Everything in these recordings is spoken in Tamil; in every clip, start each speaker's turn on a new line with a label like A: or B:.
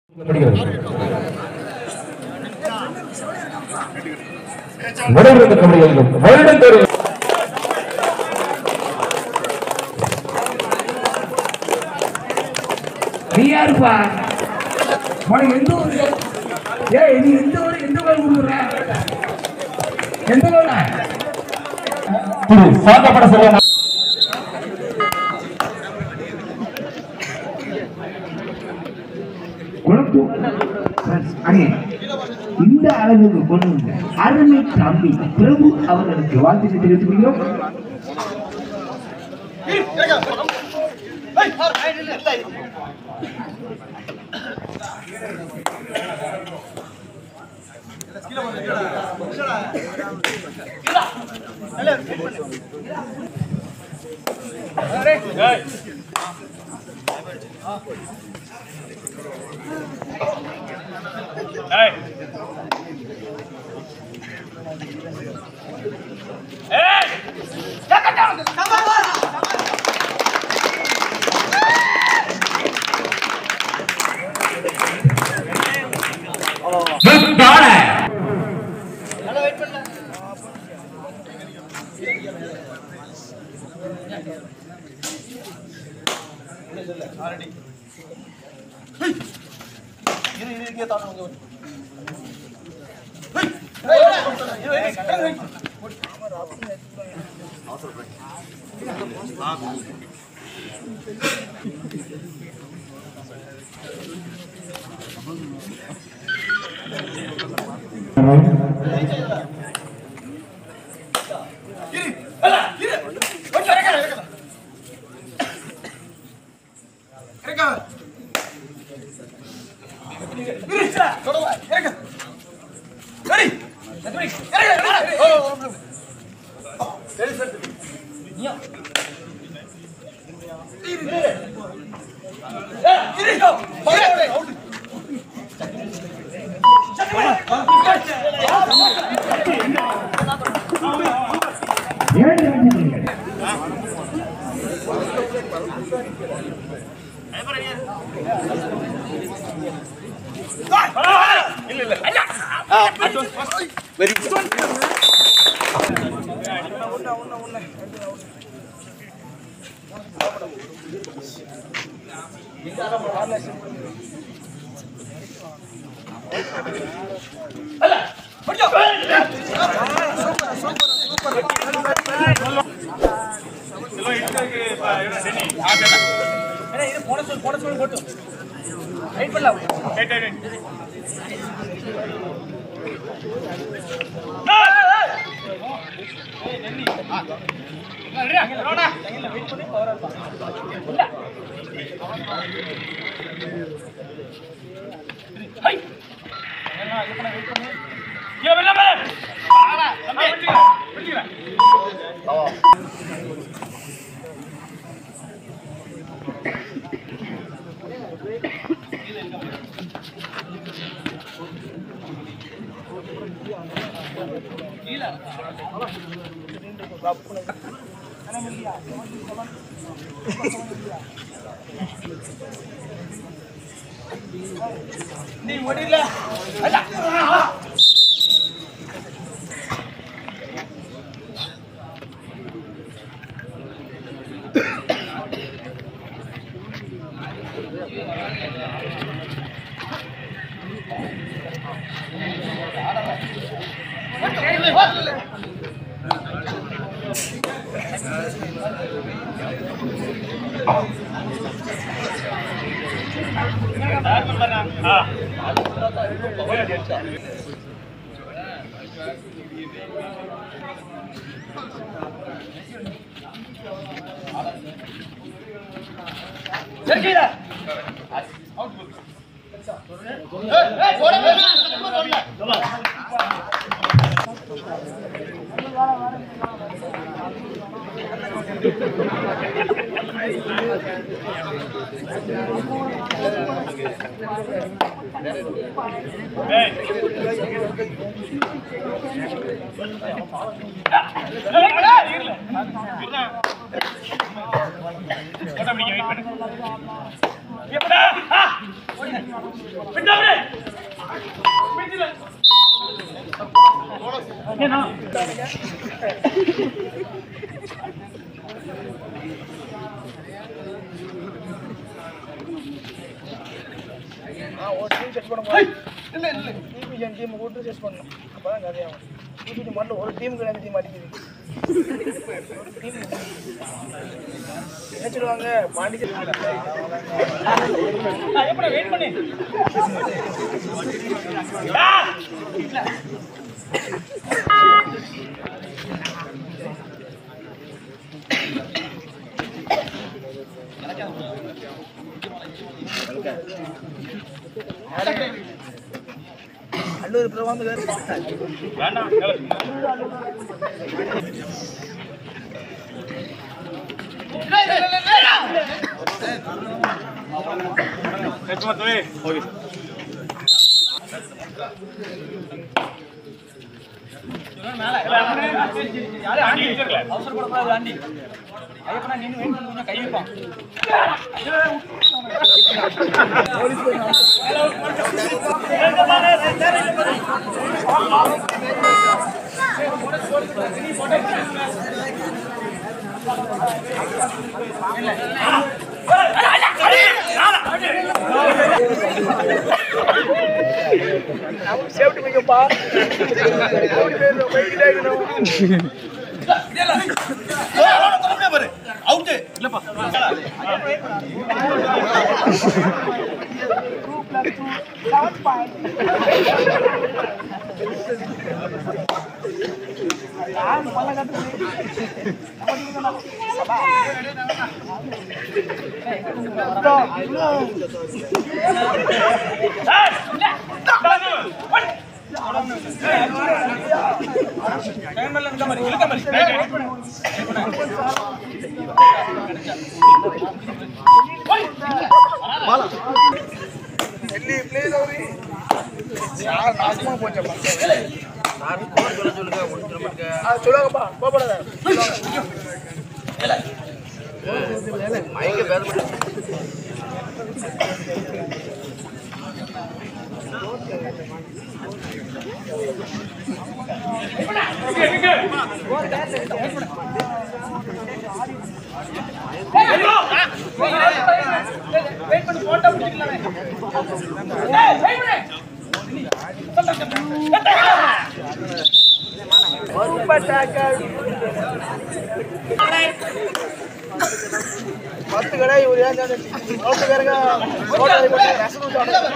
A: நடைபெறும் கபடிகளிலும் வருடந்தோறும்
B: நீ யாருப்பா உனக்கு எந்த ஊரு ஏய் நீ எந்த ஊரு எந்த ஊர் கொடுக்குற எந்த ஊரா
A: திரு சாந்தப்பட செல்வன்
B: குளத்து அண்ணே இந்த அளவுக்கு கொண்டு வந்த அருமை தம்பி பிரபு அவர்களுக்கு வாழ்த்து தெரிவித்துக் கொள்கிறோம்
A: முத்தான
B: இரண்டு வெற்றி புள்ளிகள்
C: போட்டோ பிடிக்க வெயிட் பண்ணு எப்படா ஒரு டீம் செட் பண்ண போறோம் இல்ல இல்ல டிபி என் டீம் கூட்டு செட் பண்ணணும் அப்பதான் கதையாகும் டிபி மட்டும் ஒரு டீமுக்கு ரெண்டு டீம் அடிக்குது ஒரு டீம் என்ன சொல்லுவாங்க பாண்டிச்சேரி வெயிட் பண்ணி அல்லூர் பிரபாந்து அவசரப்படக்கூடாது ஆண்டி ஐயப்பனா நின்று வெயிட் பண்ணி கொஞ்சம் கை வைப்பான் நமக்கு சேஃப்டி மிகப்பா ஓடி போயிடணும் போய்கிட்டே இருக்கணும் டெல்லி பிளேஸ் அவரு யார் நாசமா போச்சப்பா ஆ, சொல்லுங்கப்பா போகப்படாத வெயிட் பண்ணி போட்டா பிடிக்கலாமே பத்து கடை ஒரு ஏன் பத்து பேருங்க ரசம்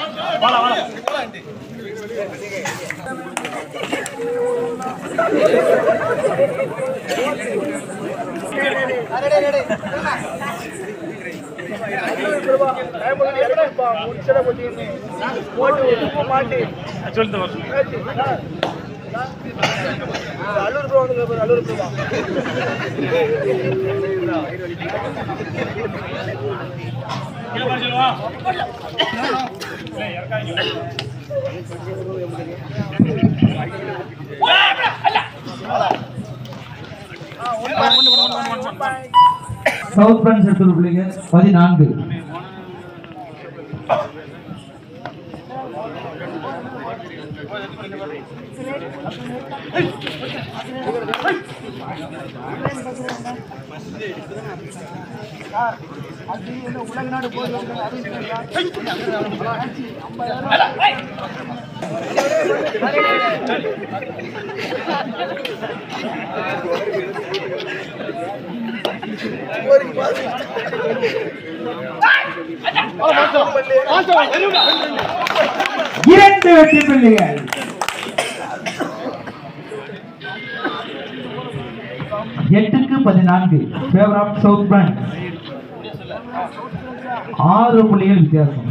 C: அல்லூர் ப்ரோ வந்து அல்லூர் ப்ரோ
A: சவுத் பிரான்ஸ் எடுத்துள்ள பிள்ளைங்க பதினான்கு
C: உலக நாடு போய்
B: இரண்டு வெற்றி புள்ளிகள் எட்டுக்கு பதினான்கு ஃபேவர் ஆஃப் சவுத் பிரான்ஸ் ஆறு புள்ளிகள் வித்தியாசம்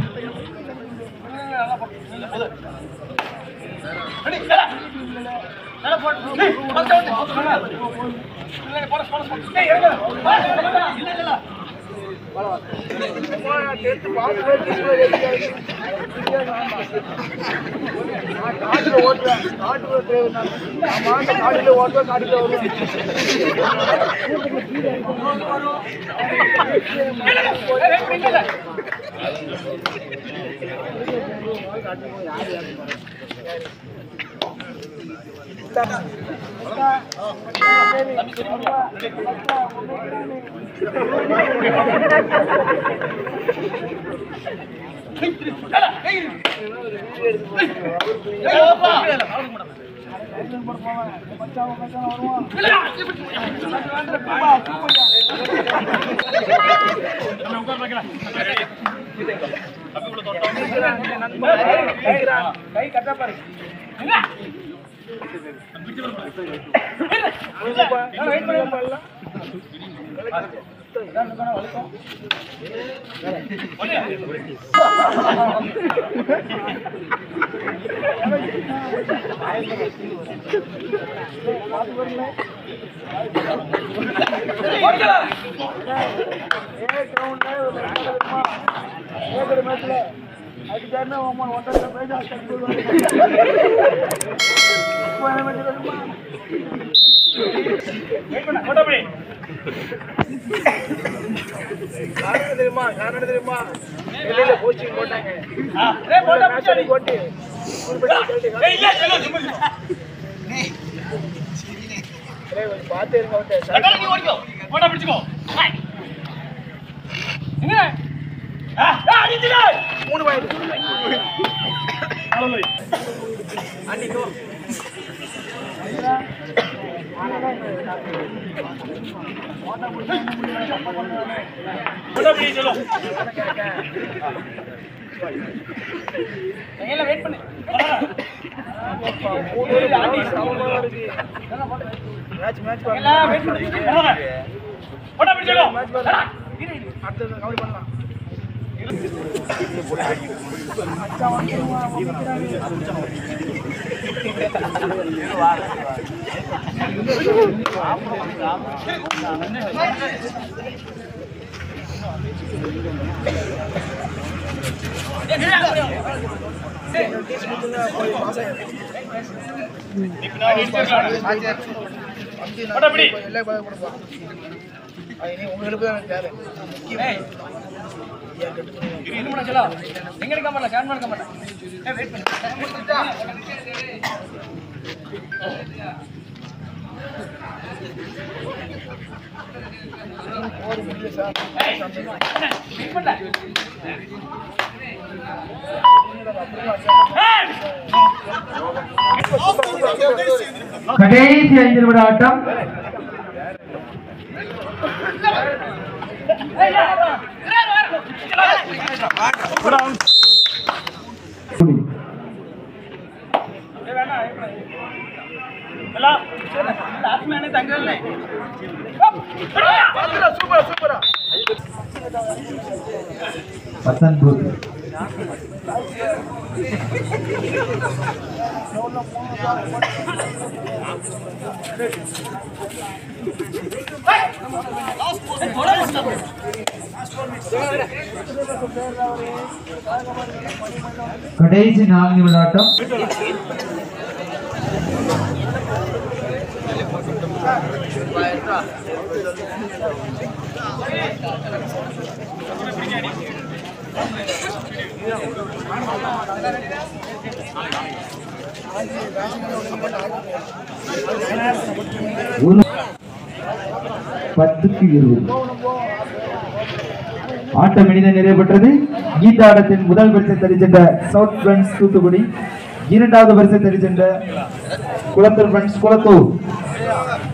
C: காட்டுல ஓட்டுவேன் காட்டுல டிரைவர் நான் ஆமா காட்டுல ஓட்டுவேன் காட்டுல வருவேன் கை கட்டா பாரு வெயிட் பண்ணி காரணம் தெரியுமா காரணம் தெரியுமா வெளியில கோச்சிங் போட்டாங்க மேட்ச் அடி போட்டு பார்த்து இருக்க மூணு பாயிண்ட் வெயிட் பண்ணு மேட்ச் மேட்ச் வெயிட் பண்ணு மேட்ச் அடுத்தது கவலை பண்ணலாம் எல்லாம் கொடுப்போம் அது இனி உங்களுக்கு தான் தேவை
A: கடைசி ஐந்து நிமிட ஆட்டம்
C: சூப்பர் சூப்பரா
A: பத்தொன்பது கடைசி நான்கு நிமிட ஆட்டம் ஒரு பத்துக்கு இருபது ஆட்டம் இனித நிறைவு பெற்றது கீதா ஆட்டத்தின் முதல் பரிசை தடி சென்ற சவுத் ஃப்ரெண்ட்ஸ் தூத்துக்குடி இரண்டாவது பரிசை தடி சென்ற குளத்தூர் ஃப்ரெண்ட்ஸ் குளத்தூர்